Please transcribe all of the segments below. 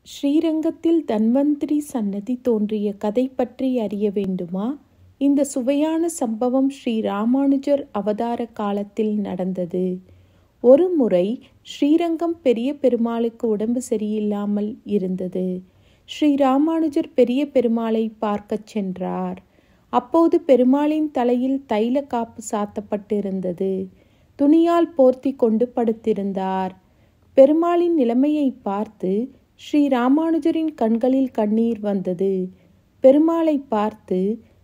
ஸ்ரீரங்கத்தில் தன்வந்திரி சன்னதி தோன்றிய கதை பற்றி அறிய வேண்டுமா இந்த சுவையான சம்பவம் ஸ்ரீ ராமானுஜர் அவதார காலத்தில் நடந்தது ஒரு முறை ஸ்ரீரங்கம் பெரிய பெருமாளுக்கு உடம்பு சரியில்லாமல் இருந்தது ஸ்ரீ ராமானுஜர் பெரிய பெருமாளை பார்க்கச் சென்றார் அப்போது பெருமாளின் தலையில் தைல காப்பு சாத்தப்பட்டிருந்தது துணியால் போர்த்தி கொண்டு படுத்திருந்தார் பெருமாளின் நிலைமையை பார்த்து ஸ்ரீ ராமானுஜரின் கண்களில் கண்ணீர் வந்தது பெருமாளை பார்த்து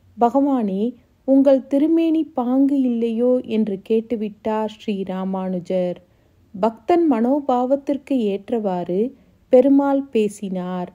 பகவானே உங்கள் திருமேனி பாங்கு இல்லையோ என்று கேட்டுவிட்டார் ஸ்ரீ ராமானுஜர் பக்தன் மனோபாவத்திற்கு ஏற்றவாறு பெருமாள் பேசினார்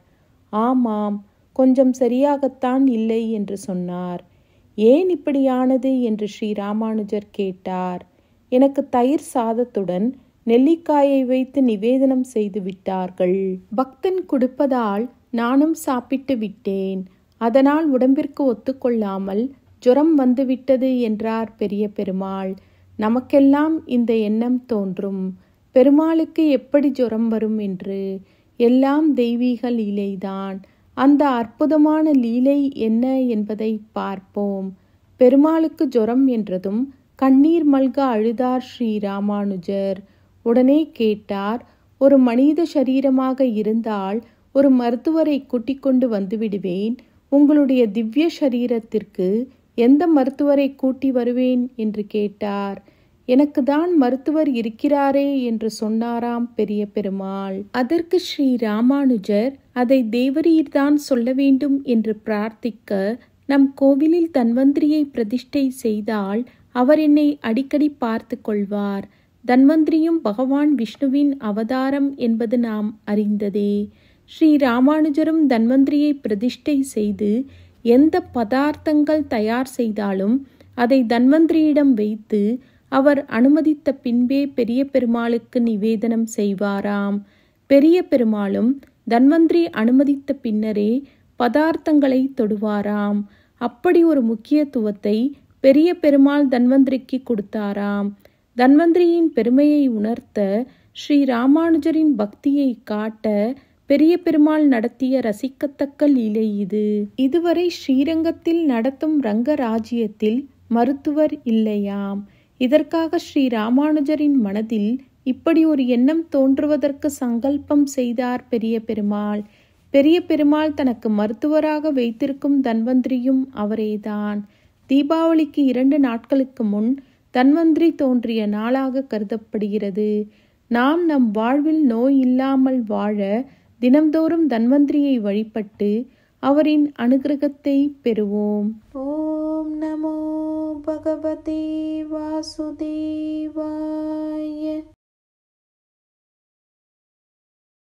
ஆமாம் கொஞ்சம் சரியாகத்தான் இல்லை என்று சொன்னார் ஏன் இப்படியானது என்று ஸ்ரீ ராமானுஜர் கேட்டார் எனக்கு தயிர் சாதத்துடன் நெல்லிக்காயை வைத்து நிவேதனம் செய்து விட்டார்கள் பக்தன் கொடுப்பதால் நானும் சாப்பிட்டு விட்டேன் அதனால் உடம்பிற்கு ஒத்துக்கொள்ளாமல் ஜுரம் வந்துவிட்டது என்றார் பெரிய பெருமாள் நமக்கெல்லாம் இந்த எண்ணம் தோன்றும் பெருமாளுக்கு எப்படி ஜுரம் வரும் என்று எல்லாம் தெய்வீக லீலைதான் அந்த அற்புதமான லீலை என்ன என்பதை பார்ப்போம் பெருமாளுக்கு ஜுரம் என்றதும் கண்ணீர் மல்க அழுதார் ஸ்ரீ ராமானுஜர் உடனே கேட்டார் ஒரு மனித சரீரமாக இருந்தால் ஒரு மருத்துவரை கூட்டிக் கொண்டு வந்துவிடுவேன் உங்களுடைய திவ்ய சரீரத்திற்கு எந்த மருத்துவரை கூட்டி வருவேன் என்று கேட்டார் எனக்கு தான் மருத்துவர் இருக்கிறாரே என்று சொன்னாராம் பெரிய பெருமாள் அதற்கு ஸ்ரீ ராமானுஜர் அதை தேவரீர்தான் சொல்ல வேண்டும் என்று பிரார்த்திக்க நம் கோவிலில் தன்வந்திரியை பிரதிஷ்டை செய்தால் அவர் என்னை அடிக்கடி பார்த்து கொள்வார் தன்வந்திரியும் பகவான் விஷ்ணுவின் அவதாரம் என்பது நாம் அறிந்ததே ஸ்ரீ ராமானுஜரும் தன்வந்திரியை பிரதிஷ்டை செய்து எந்த பதார்த்தங்கள் தயார் செய்தாலும் அதை தன்வந்திரியிடம் வைத்து அவர் அனுமதித்த பின்பே பெரிய பெருமாளுக்கு நிவேதனம் செய்வாராம் பெரிய பெருமாளும் தன்வந்திரி அனுமதித்த பின்னரே பதார்த்தங்களை தொடுவாராம் அப்படி ஒரு முக்கியத்துவத்தை பெரிய பெருமாள் தன்வந்திரிக்கு கொடுத்தாராம் தன்வந்திரியின் பெருமையை உணர்த்த ஸ்ரீ ராமானுஜரின் பக்தியை காட்ட பெரிய பெருமாள் நடத்திய ரசிக்கத்தக்க லீலை இது இதுவரை ஸ்ரீரங்கத்தில் நடத்தும் ரங்கராஜ்யத்தில் மருத்துவர் இல்லையாம் இதற்காக ஸ்ரீ ராமானுஜரின் மனதில் இப்படி ஒரு எண்ணம் தோன்றுவதற்கு சங்கல்பம் செய்தார் பெரிய பெருமாள் பெரிய பெருமாள் தனக்கு மருத்துவராக வைத்திருக்கும் தன்வந்திரியும் அவரேதான் தீபாவளிக்கு இரண்டு நாட்களுக்கு முன் தன்வந்திரி தோன்றிய நாளாக கருதப்படுகிறது நாம் நம் வாழ்வில் நோய் இல்லாமல் வாழ தினம்தோறும் தன்வந்திரியை வழிபட்டு அவரின் அனுகிரகத்தை பெறுவோம் ஓம் நமோ பகவதே வாசுதேவா